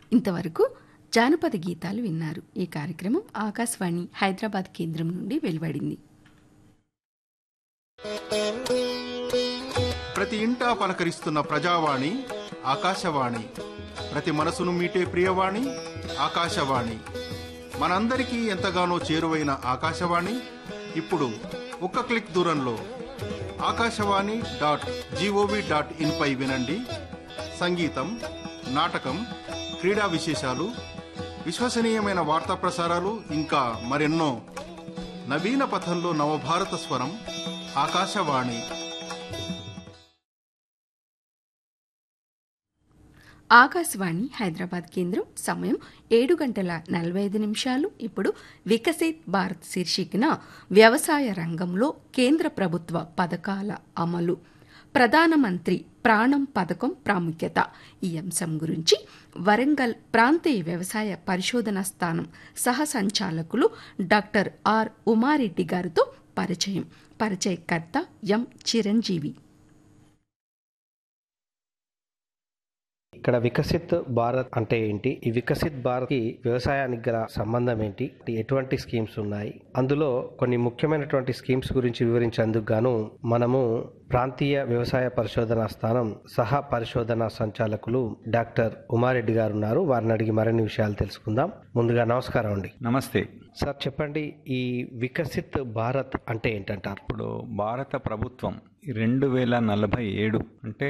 ఇంతవరకు జానపద గీతాలు విన్నారు ఈ కార్యక్రమం ఆకాశవాణి హైదరాబాద్ కేంద్రం నుండి వెలువడింది ప్రతి ఇంటా పలకరిస్తున్న ప్రజావాణి ఆకాశవాణి ప్రతి మనసును మీటే ప్రియవాణి ఆకాశవాణి మనందరికీ ఎంతగానో చేరువైన ఆకాశవాణి ఇప్పుడు ఒక్క క్లిక్ దూరంలో Akashvani dot G O V dot in పై వినండి సంగీతం నాటకం క్రీడా విశేషాలు విశ్వసనీయమైన వార్తా ప్రసారాలు ఇంకా మరెన్నో నవీన పథంలో నవభారత స్వరం ఆకాశవాణి ఆకాశవాణి హైదరాబాద్ కేంద్రం సమయం ఏడు గంటల నలభై ఐదు నిమిషాలు ఇప్పుడు వికసిత్ భారత్ శీర్షికన వ్యవసాయ రంగంలో కేంద్ర ప్రభుత్వ పథకాల అమలు ప్రధానమంత్రి ప్రాణం పథకం ప్రాముఖ్యత ఈ అంశం గురించి వరంగల్ ప్రాంతీయ వ్యవసాయ పరిశోధన స్థానం సహ సంచాలకులు డాక్టర్ ఆర్ ఉమారెడ్డి గారితో పరిచయం పరిచయకర్త ఎం చిరంజీవి ఇక్కడ వికసిత్ భారత్ అంటే ఏంటి ఈ వికసిత్ భారత్ కి వ్యవసాయానికి గల సంబంధం ఏంటి ఎటువంటి స్కీమ్స్ ఉన్నాయి అందులో కొన్ని ముఖ్యమైనటువంటి స్కీమ్స్ గురించి వివరించేందుకు గాను మనము ప్రాంతీయ వ్యవసాయ పరిశోధన స్థానం సహ పరిశోధన సంచాలకులు డాక్టర్ ఉమారెడ్డి గారు ఉన్నారు వారిని అడిగి మరిన్ని విషయాలు తెలుసుకుందాం ముందుగా నమస్కారం అండి నమస్తే సార్ చెప్పండి ఈ వికసిత్ భారత్ అంటే ఏంటంటారు ఇప్పుడు భారత ప్రభుత్వం రెండు వేల నలభై ఏడు అంటే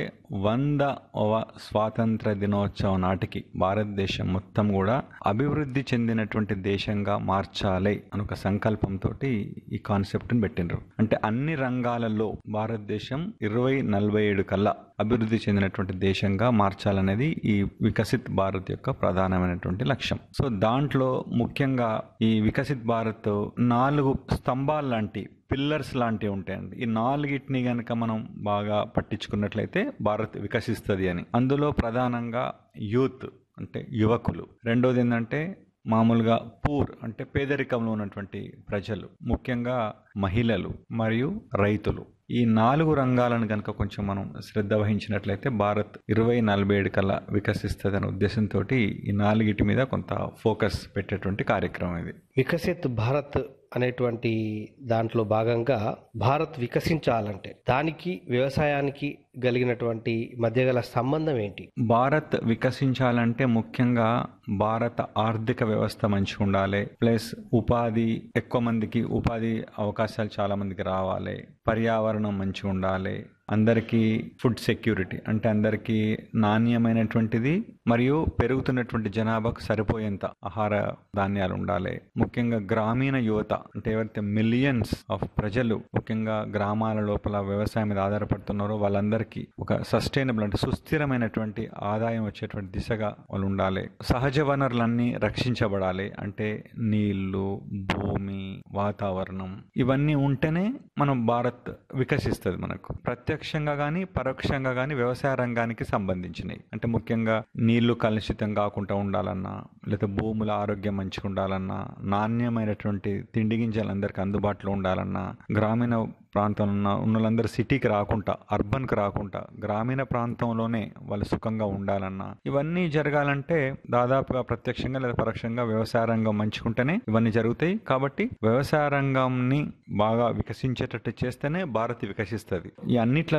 వందవ స్వాతంత్ర దినోత్సవం నాటికి భారతదేశం మొత్తం కూడా అభివృద్ధి చెందినటువంటి దేశంగా మార్చాలి అని ఒక సంకల్పంతో ఈ కాన్సెప్ట్ని పెట్టినరు అంటే అన్ని రంగాలలో భారతదేశం ఇరవై నలభై ఏడు కల్లా అభివృద్ధి చెందినటువంటి దేశంగా మార్చాలనేది ఈ వికసిత్ భారత్ యొక్క ప్రధానమైనటువంటి లక్ష్యం సో దాంట్లో ముఖ్యంగా ఈ వికసిత్ భారత్ నాలుగు స్తంభాలు లాంటి పిల్లర్స్ లాంటివి ఉంటాయండి ఈ నాలుగిటిని గనక మనం బాగా పట్టించుకున్నట్లయితే భారత్ వికసిస్తుంది అని అందులో ప్రధానంగా యూత్ అంటే యువకులు రెండోది ఏంటంటే మామూలుగా పూర్ అంటే పేదరికంలో ఉన్నటువంటి ప్రజలు ముఖ్యంగా మహిళలు మరియు రైతులు ఈ నాలుగు రంగాలను కనుక కొంచెం మనం శ్రద్ధ వహించినట్లయితే భారత్ ఇరవై నలభై ఏడు కల్లా వికసిస్తుంది అనే ఉద్దేశంతో ఈ నాలుగిటి మీద కొంత ఫోకస్ పెట్టేటువంటి కార్యక్రమం ఇది వికసిత్ భారత్ అనేటువంటి దాంట్లో భాగంగా భారత్ వికసించాలంటే దానికి వ్యవసాయానికి కలిగినటువంటి మధ్య గల సంబంధం ఏంటి భారత్ వికసించాలంటే ముఖ్యంగా భారత ఆర్థిక వ్యవస్థ మంచిగా ఉండాలి ప్లస్ ఉపాధి ఎక్కువ మందికి ఉపాధి అవకాశాలు చాలా మందికి రావాలి పర్యావరణం మంచిగా ఉండాలి అందరికీ ఫుడ్ సెక్యూరిటీ అంటే అందరికీ నాణ్యమైనటువంటిది మరియు పెరుగుతున్నటువంటి జనాభాకు సరిపోయేంత ఆహార ధాన్యాలు ఉండాలి ముఖ్యంగా గ్రామీణ యువత అంటే ఎవరైతే మిలియన్స్ ఆఫ్ ప్రజలు ముఖ్యంగా గ్రామాల లోపల వ్యవసాయం మీద ఆధారపడుతున్నారో వాళ్ళందరికీ ఒక సస్టైనబుల్ అంటే సుస్థిరమైనటువంటి ఆదాయం వచ్చేటువంటి దిశగా వాళ్ళు ఉండాలి సహజ వనరులన్నీ రక్షించబడాలి అంటే నీళ్లు భూమి వాతావరణం ఇవన్నీ ఉంటేనే మనం భారత్ వికసిస్తుంది మనకు ప్రత్యక్షంగా కానీ పరోక్షంగా కానీ వ్యవసాయ రంగానికి సంబంధించినవి అంటే ముఖ్యంగా నీళ్లు కలుషితం కాకుండా ఉండాలన్నా లేదా భూముల ఆరోగ్యం మంచిగా ఉండాలన్నా నాణ్యమైనటువంటి తిండి గింజలు అందరికీ అందుబాటులో ఉండాలన్నా గ్రామీణ ప్రాంతంలో ఉన్న ఉన్న వాళ్ళందరూ సిటీకి రాకుండా అర్బన్కి రాకుండా గ్రామీణ ప్రాంతంలోనే వాళ్ళు సుఖంగా ఉండాలన్నా ఇవన్నీ జరగాలంటే దాదాపుగా ప్రత్యక్షంగా లేదా పరోక్షంగా వ్యవసాయ రంగం మంచుకుంటేనే ఇవన్నీ జరుగుతాయి కాబట్టి వ్యవసాయ రంగంని బాగా వికసించేటట్టు చేస్తేనే భారత్ వికసిస్తుంది ఈ అన్నిట్ల